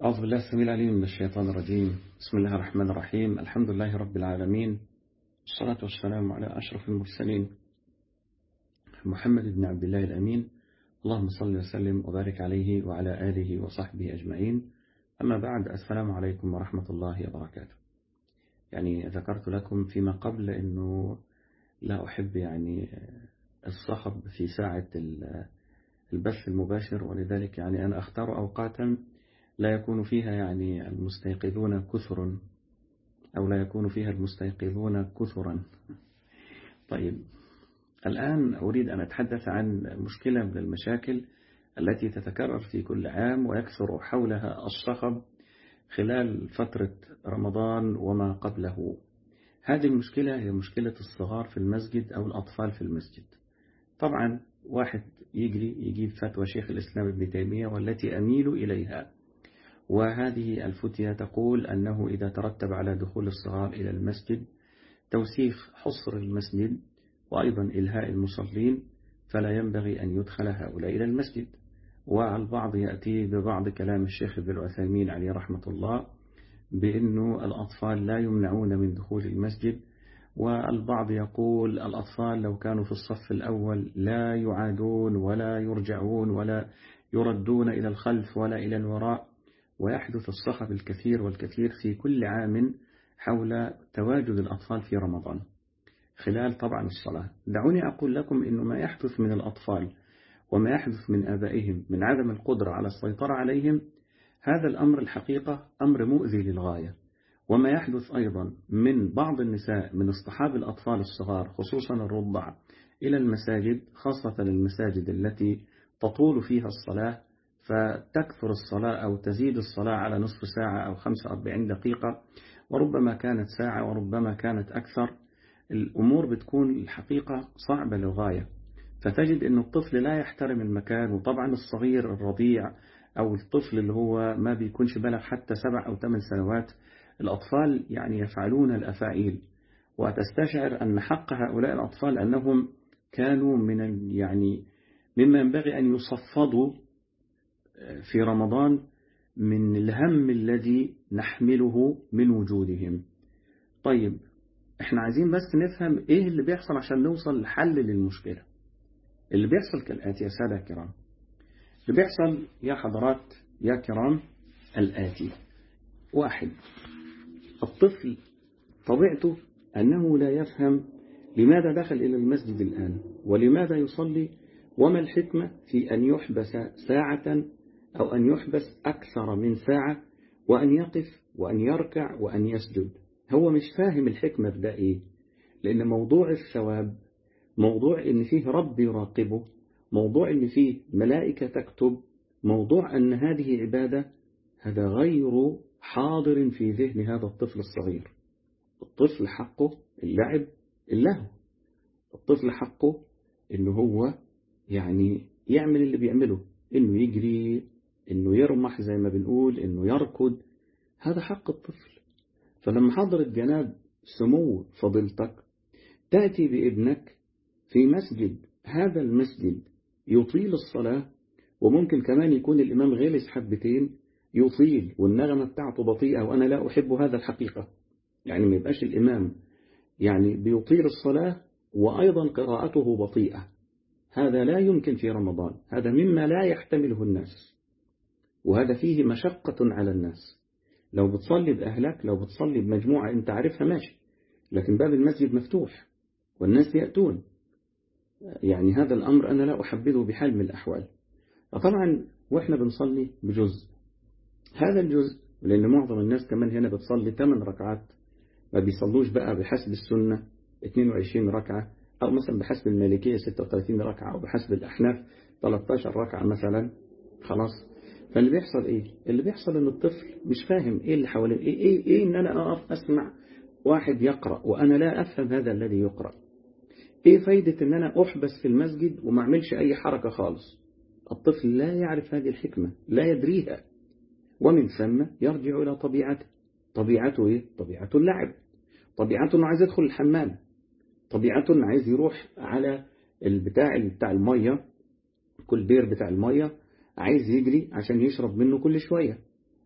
أعوذ بالله السميع العليم من الشيطان الرجيم بسم الله الرحمن الرحيم الحمد لله رب العالمين والصلاة والسلام على أشرف المرسلين محمد بن عبد الله الأمين اللهم صل وسلم وبارك عليه وعلى آله وصحبه أجمعين أما بعد السلام عليكم ورحمة الله وبركاته يعني ذكرت لكم فيما قبل أنه لا أحب يعني الصخب في ساعة البث المباشر ولذلك يعني أنا أختار أوقاتا لا يكون فيها يعني المستيقظون كثر أو لا يكون فيها المستيقظون كثرا طيب الآن أريد أن أتحدث عن مشكلة من المشاكل التي تتكرر في كل عام ويكثر حولها الصخب خلال فترة رمضان وما قبله هذه المشكلة هي مشكلة الصغار في المسجد أو الأطفال في المسجد طبعا واحد يجري يجيب فتوى شيخ الإسلام ابن تيمية والتي أميل إليها وهذه الفتية تقول أنه إذا ترتب على دخول الصغار إلى المسجد توسيخ حصر المسجد وأيضا إلهاء المصلين فلا ينبغي أن يدخل هؤلاء إلى المسجد والبعض يأتي ببعض كلام الشيخ ابن العثيمين عليه رحمة الله بأنه الأطفال لا يمنعون من دخول المسجد والبعض يقول الأطفال لو كانوا في الصف الأول لا يعادون ولا يرجعون ولا يردون إلى الخلف ولا إلى الوراء ويحدث الصخب الكثير والكثير في كل عام حول تواجد الأطفال في رمضان خلال طبعا الصلاة دعوني أقول لكم أنه ما يحدث من الأطفال وما يحدث من آبائهم من عدم القدرة على السيطرة عليهم هذا الأمر الحقيقة أمر مؤذي للغاية وما يحدث أيضا من بعض النساء من اصطحاب الأطفال الصغار خصوصا الرضع إلى المساجد خاصة المساجد التي تطول فيها الصلاة فتكثر الصلاة أو تزيد الصلاة على نصف ساعة أو 45 دقيقة وربما كانت ساعة وربما كانت أكثر الأمور بتكون الحقيقة صعبة للغاية فتجد أن الطفل لا يحترم المكان وطبعا الصغير الرضيع أو الطفل اللي هو ما بيكونش بلغ حتى سبع أو ثمان سنوات الأطفال يعني يفعلون الأفاعيل وتستشعر أن حق هؤلاء الأطفال أنهم كانوا من يعني مما ينبغي أن يصفدوا في رمضان من الهم الذي نحمله من وجودهم طيب احنا عايزين بس نفهم ايه اللي بيحصل عشان نوصل لحل للمشكلة اللي بيحصل كالآتي يا سادة كرام اللي بيحصل يا حضرات يا كرام الآتي واحد الطفل طبيعته أنه لا يفهم لماذا دخل إلى المسجد الآن ولماذا يصلي وما الحكمة في أن يحبس ساعة أو أن يحبس أكثر من ساعة وأن يقف وأن يركع وأن يسجد هو مش فاهم الحكمة في ده إيه لأن موضوع الثواب موضوع إن فيه رب يراقبه موضوع إن فيه ملائكة تكتب موضوع أن هذه عبادة هذا غير حاضر في ذهن هذا الطفل الصغير الطفل حقه اللعب اللهو الطفل حقه إنه هو يعني يعمل اللي بيعمله إنه يجري إنه يرمح زي ما بنقول إنه يركض هذا حق الطفل فلما حضرت جناب سمو فضيلتك تأتي بابنك في مسجد هذا المسجد يطيل الصلاة وممكن كمان يكون الإمام غلس حبتين يطيل والنغمة بتاعته بطيئة وأنا لا أحب هذا الحقيقة يعني ما يبقاش الإمام يعني بيطيل الصلاة وأيضا قراءته بطيئة هذا لا يمكن في رمضان هذا مما لا يحتمله الناس وهذا فيه مشقة على الناس لو بتصلي بأهلك لو بتصلي بمجموعة أنت عارفها ماشي لكن باب المسجد مفتوح والناس يأتون يعني هذا الأمر أنا لا أحبذه بحال من الأحوال طبعا وإحنا بنصلي بجزء هذا الجزء لأن معظم الناس كمان هنا بتصلي 8 ركعات ما بيصلوش بقى بحسب السنة 22 ركعة أو مثلا بحسب المالكية 36 ركعة أو بحسب الأحناف 13 ركعة مثلا خلاص فاللي بيحصل إيه اللي بيحصل إن الطفل مش فاهم إيه اللي حواليه إيه, إيه, إيه إن أنا أقف أسمع واحد يقرأ وأنا لا أفهم هذا الذي يقرأ إيه فايدة إن أنا أحبس في المسجد وما أعملش أي حركة خالص الطفل لا يعرف هذه الحكمة لا يدريها ومن ثم يرجع إلى طبيعته طبيعته إيه؟ طبيعته اللعب طبيعته إنه عايز يدخل الحمام طبيعته إنه عايز يروح على البتاع بتاع المية كل بير بتاع المية عايز يجري عشان يشرب منه كل شوية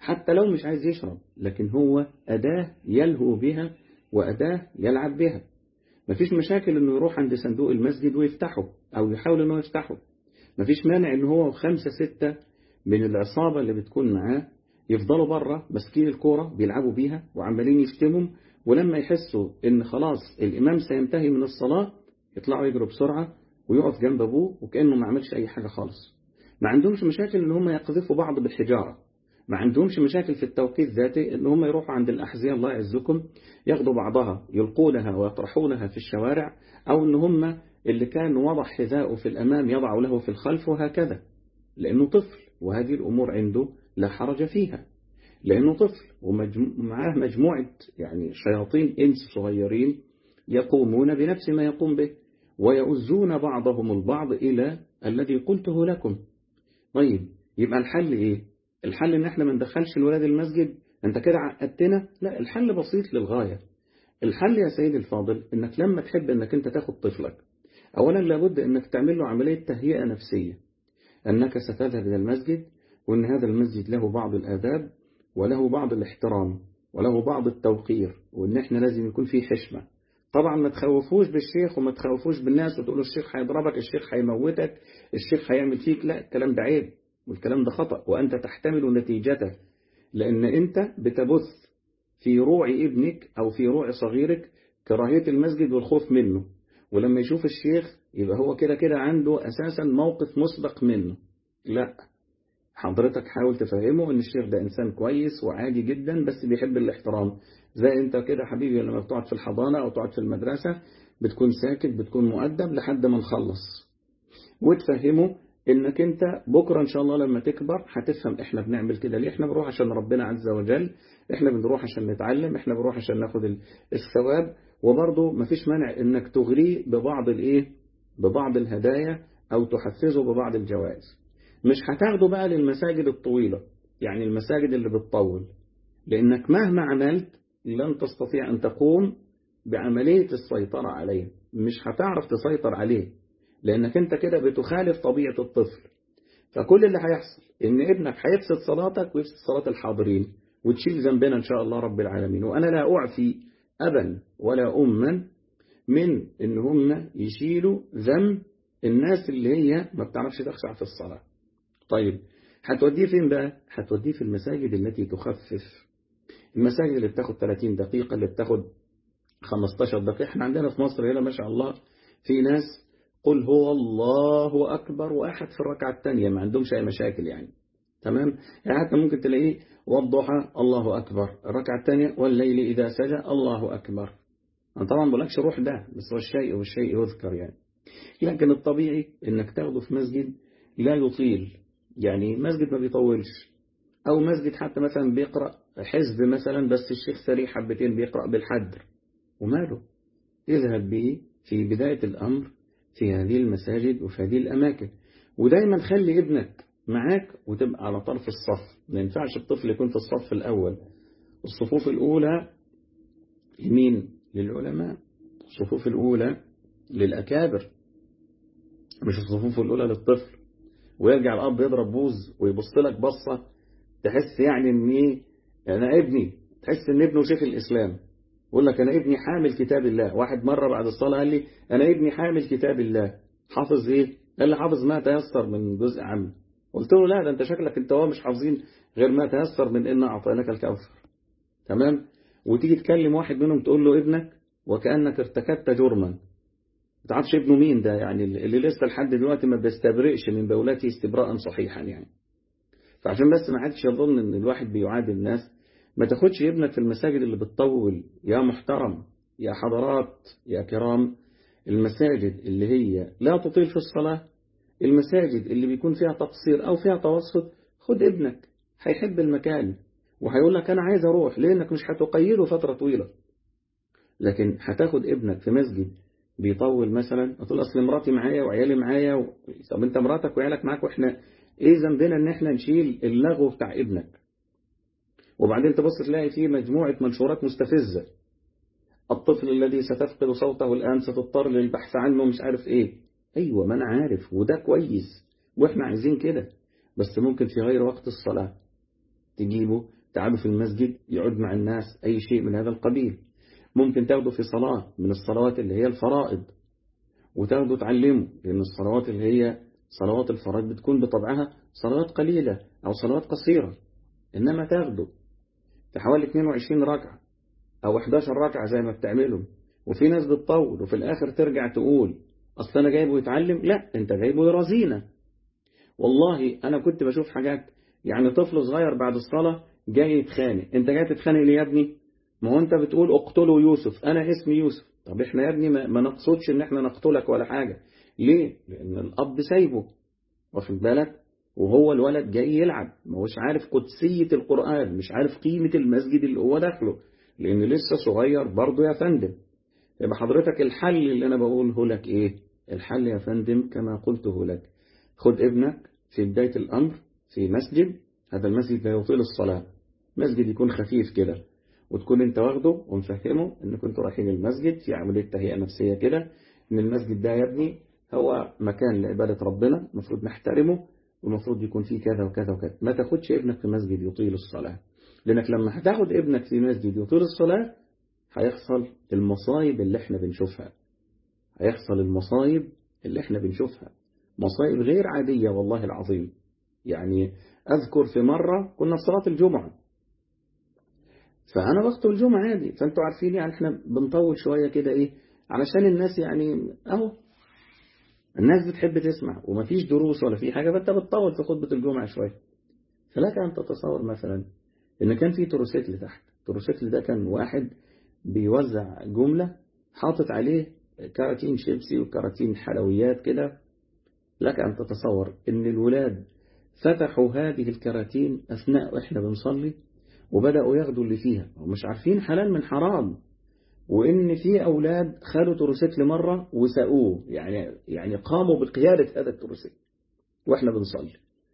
حتى لو مش عايز يشرب لكن هو أداة يلهو بها وأداة يلعب بها مفيش مشاكل انه يروح عند صندوق المسجد ويفتحه او يحاول انه يفتحه مفيش مانع ان هو وخمسة ستة من العصابة اللي بتكون معاه يفضلوا بره ماسكين الكورة بيلعبوا بيها وعمالين يشتمهم ولما يحسوا ان خلاص الامام سينتهي من الصلاة يطلعوا يجروا بسرعة ويقف جنب ابوه وكأنه ما عملش اي حاجة خالص ما عندهمش مشاكل ان هم يقذفوا بعض بالحجارة ما عندهمش مشاكل في التوقيت ذاته ان هم يروحوا عند الأحذية الله يعزكم ياخدوا بعضها يلقونها ويطرحونها في الشوارع أو ان هم اللي كان وضع حذاءه في الأمام يضع له في الخلف وهكذا لأنه طفل وهذه الأمور عنده لا حرج فيها لأنه طفل ومعاه مجموعة يعني شياطين إنس صغيرين يقومون بنفس ما يقوم به ويؤزون بعضهم البعض إلى الذي قلته لكم طيب يبقى الحل إيه الحل إن احنا ما ندخلش الولاد المسجد أنت كده عقدتنا لا الحل بسيط للغاية الحل يا سيدي الفاضل إنك لما تحب إنك أنت تاخد طفلك أولا لابد إنك تعمل له عملية تهيئة نفسية أنك ستذهب إلى المسجد وأن هذا المسجد له بعض الآداب وله بعض الاحترام وله بعض التوقير وأن احنا لازم يكون فيه حشمة طبعا ما تخوفوش بالشيخ وما تخوفوش بالناس وتقولوا الشيخ هيضربك الشيخ هيموتك الشيخ هيعمل فيك لا الكلام ده عيب والكلام ده خطأ وأنت تحتمل نتيجته لأن أنت بتبث في روع ابنك أو في روع صغيرك كراهية المسجد والخوف منه ولما يشوف الشيخ يبقى هو كده كده عنده أساسا موقف مسبق منه لا حضرتك حاول تفهمه ان الشيخ ده انسان كويس وعادي جدا بس بيحب الاحترام زي انت كده حبيبي لما بتقعد في الحضانة او تقعد في المدرسة بتكون ساكت بتكون مؤدب لحد ما نخلص وتفهمه انك انت بكرة ان شاء الله لما تكبر هتفهم احنا بنعمل كده ليه احنا بنروح عشان ربنا عز وجل احنا بنروح عشان نتعلم احنا بنروح عشان ناخد الثواب وبرضه مفيش مانع انك تغريه ببعض الايه ببعض الهدايا او تحفزه ببعض الجوائز مش هتاخده بقى للمساجد الطويلة يعني المساجد اللي بتطول لانك مهما عملت لن تستطيع ان تقوم بعملية السيطرة عليه مش هتعرف تسيطر عليه لانك انت كده بتخالف طبيعة الطفل فكل اللي هيحصل ان ابنك هيفسد صلاتك ويفسد صلاة الحاضرين وتشيل ذنبنا ان شاء الله رب العالمين وانا لا اعفي ابا ولا اما من ان هم يشيلوا ذنب الناس اللي هي ما بتعرفش تخشع في الصلاة طيب هتوديه فين بقى هتوديه في المساجد التي تخفف المساجد اللي بتاخد 30 دقيقة اللي بتاخد 15 دقيقة احنا عندنا في مصر هنا ما شاء الله في ناس قل هو الله أكبر وأحد في الركعة الثانية ما عندهمش أي مشاكل يعني تمام يعني حتى ممكن تلاقيه والضحى الله أكبر الركعة الثانية والليل إذا سجى الله أكبر أنا طبعا بقولكش روح ده بس هو الشيء والشيء يذكر يعني لكن الطبيعي انك تاخده في مسجد لا يطيل يعني مسجد ما بيطولش او مسجد حتى مثلا بيقرأ حزب مثلا بس الشيخ سريع حبتين بيقرأ بالحدر وماله اذهب به في بداية الأمر في هذه المساجد وفي هذه الأماكن ودايما خلي ابنك معاك وتبقى على طرف الصف ما ينفعش الطفل يكون في الصف الأول الصفوف الأولى يمين للعلماء الصفوف الأولى للأكابر مش الصفوف الأولى للطفل ويرجع الأب يضرب بوز ويبص لك بصة تحس يعني ان ايه انا ابني تحس ان ابنه شيخ الإسلام يقول لك انا ابني حامل كتاب الله واحد مرة بعد الصلاة قال لي انا ابني حامل كتاب الله حافظ ايه قال لي حافظ ما تيسر من جزء عام قلت له لا ده انت شكلك انت هو مش حافظين غير ما تيسر من ان اعطيناك الكوثر تمام وتيجي تكلم واحد منهم تقول له ابنك وكأنك ارتكبت جرما ما تعرفش ابنه مين ده يعني اللي لسه لحد دلوقتي ما بيستبرئش من بولاته استبراء صحيحا يعني فعشان بس ما حدش يظن ان الواحد بيعادي الناس ما تاخدش ابنك في المساجد اللي بتطول يا محترم يا حضرات يا كرام المساجد اللي هي لا تطيل في الصلاة المساجد اللي بيكون فيها تقصير أو فيها توسط خد ابنك هيحب المكان وهيقول لك أنا عايز أروح لأنك مش هتقيده فترة طويلة لكن هتاخد ابنك في مسجد بيطول مثلا هتقول أصل مراتي معايا وعيالي معايا و... طب أنت مراتك وعيالك معاك وإحنا إيه ذنبنا إن إحنا نشيل اللغو بتاع ابنك وبعدين تبص تلاقي فيه مجموعة منشورات مستفزة الطفل الذي ستفقد صوته الآن ستضطر للبحث عنه مش عارف إيه أيوة ما أنا عارف وده كويس وإحنا عايزين كده بس ممكن في غير وقت الصلاة تجيبه تعالوا في المسجد يقعد مع الناس أي شيء من هذا القبيل ممكن تاخده في صلاة من الصلوات اللي هي الفرائض وتاخده تعلمه لأن الصلوات اللي هي صلوات الفرائض بتكون بطبعها صلوات قليلة أو صلوات قصيرة إنما تاخده في حوالي 22 ركعة أو 11 ركعة زي ما بتعملهم وفي ناس بتطول وفي الآخر ترجع تقول أصل أنا جايبه يتعلم لا أنت جايبه يرازينا والله أنا كنت بشوف حاجات يعني طفل صغير بعد الصلاة جاي يتخانق أنت جاي تتخانق ليه يا ابني ما هو أنت بتقول اقتلوا يوسف أنا اسمي يوسف طب إحنا يا ابني ما نقصدش إن إحنا نقتلك ولا حاجة ليه لأن الأب سايبه واخد بالك وهو الولد جاي يلعب ما هوش عارف قدسية القرآن مش عارف قيمة المسجد اللي هو داخله لأن لسه صغير برضه يا فندم يبقى حضرتك الحل اللي أنا بقوله لك إيه الحل يا فندم كما قلته لك خد ابنك في بداية الأمر في مسجد هذا المسجد لا يطيل الصلاة مسجد يكون خفيف كده وتكون انت واخده ومفهمه ان كنتوا رايحين المسجد في عملية تهيئة نفسية كده ان المسجد ده يا ابني هو مكان لعبادة ربنا المفروض نحترمه والمفروض يكون فيه كذا وكذا وكذا ما تاخدش ابنك في مسجد يطيل الصلاة لأنك لما هتاخد ابنك في مسجد يطيل الصلاة هيحصل المصايب اللي احنا بنشوفها هيحصل المصايب اللي احنا بنشوفها مصايب غير عادية والله العظيم يعني أذكر في مرة كنا في صلاة الجمعة فأنا وقت الجمعة عادي فأنتوا عارفين يعني احنا بنطول شوية كده إيه علشان الناس يعني أهو الناس بتحب تسمع ومفيش دروس ولا في حاجة فأنت بتطول في خطبة الجمعة شوية فلك أن تتصور مثلا إن كان في تروسيكل تحت التروسيكل ده كان واحد بيوزع جملة حاطط عليه كراتين شيبسي وكراتين حلويات كده لك أن تتصور إن الولاد فتحوا هذه الكراتين أثناء إحنا بنصلي وبدأوا ياخدوا اللي فيها ومش عارفين حلال من حرام وإن في أولاد خدوا تروسيكل مرة وساقوه يعني يعني قاموا بقيادة هذا التروسيكل وإحنا بنصلي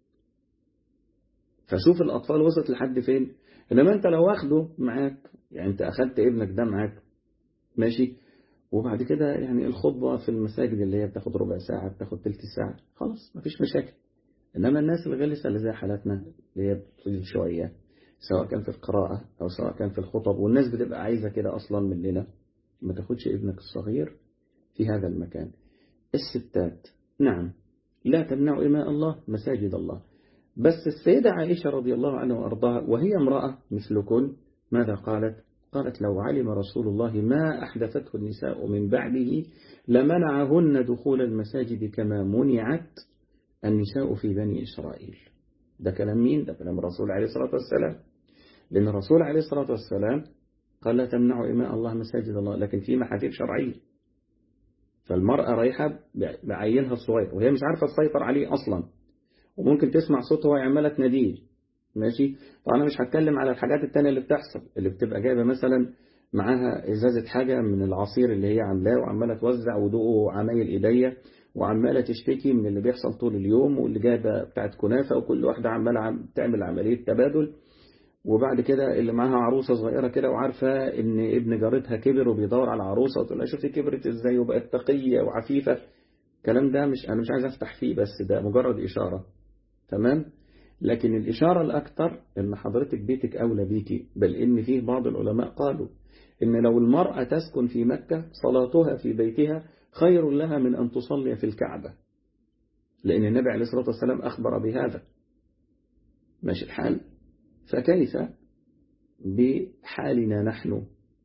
فشوف الأطفال وصلت لحد فين إنما أنت لو واخده معاك يعني أنت أخدت ابنك ده معاك ماشي وبعد كده يعني الخطبة في المساجد اللي هي بتاخد ربع ساعة بتاخد تلت ساعة خلاص مفيش مشاكل إنما الناس الغلسة اللي زي حالاتنا اللي هي بتطيل شوية سواء كان في القراءة أو سواء كان في الخطب والناس بتبقى عايزة كده أصلا مننا ما تاخدش ابنك الصغير في هذا المكان الستات نعم لا تمنعوا إماء الله مساجد الله بس السيدة عائشة رضي الله عنها وأرضاها وهي امرأة مثلكن ماذا قالت قالت لو علم رسول الله ما أحدثته النساء من بعده لمنعهن دخول المساجد كما منعت النساء في بني إسرائيل ده كلام مين؟ ده كلام الرسول عليه الصلاة والسلام لأن الرسول عليه الصلاة والسلام قال لا تمنعوا إماء الله مساجد الله لكن في محاذير شرعية فالمرأة رايحة بعينها الصغير وهي مش عارفة تسيطر عليه أصلا وممكن تسمع صوته وهي عمالة تناديه ماشي طبعا أنا مش هتكلم على الحاجات التانية اللي بتحصل اللي بتبقى جايبة مثلا معاها إزازة حاجة من العصير اللي هي عاملاه وعمالة توزع ودوقه عمايل إيديا وعمالة تشتكي من اللي بيحصل طول اليوم واللي جايبة بتاعت كنافة وكل واحدة عمالة تعمل عملية تبادل وبعد كده اللي معاها عروسة صغيرة كده وعارفة ان ابن جارتها كبر وبيدور على عروسة وتقول لها شوفي كبرت ازاي وبقت تقية وعفيفة الكلام ده مش انا مش عايز افتح فيه بس ده مجرد اشارة تمام لكن الاشارة الاكتر ان حضرتك بيتك اولى بيكي بل ان فيه بعض العلماء قالوا ان لو المرأة تسكن في مكة صلاتها في بيتها خير لها من ان تصلي في الكعبة لان النبي عليه الصلاة والسلام اخبر بهذا ماشي الحال فكيف بحالنا نحن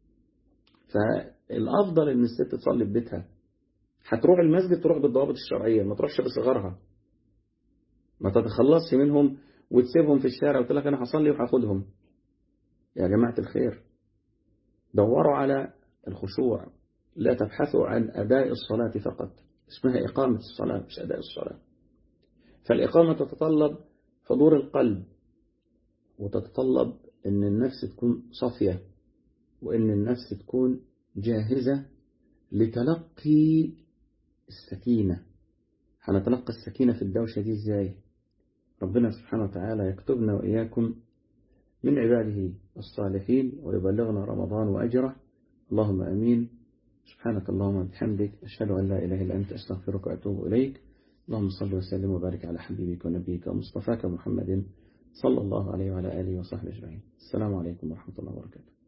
فالأفضل أن الست تصلي في بيتها هتروح المسجد تروح بالضوابط الشرعية ما تروحش بصغرها ما تتخلصش منهم وتسيبهم في الشارع وتقول لك أنا هصلي وهاخدهم يا جماعة الخير دوروا على الخشوع لا تبحثوا عن أداء الصلاة فقط اسمها إقامة الصلاة مش أداء الصلاة فالإقامة تتطلب حضور القلب وتتطلب أن النفس تكون صافية وأن النفس تكون جاهزة لتلقي السكينة هنتلقى السكينة في الدوشة دي ازاي ربنا سبحانه وتعالى يكتبنا وإياكم من عباده الصالحين ويبلغنا رمضان وأجره اللهم أمين سبحانك اللهم وبحمدك أشهد أن لا إله إلا أنت أستغفرك وأتوب إليك اللهم صل وسلم وبارك على حبيبك ونبيك ومصطفاك محمد صلى الله عليه وعلى آله وصحبه أجمعين السلام عليكم ورحمة الله وبركاته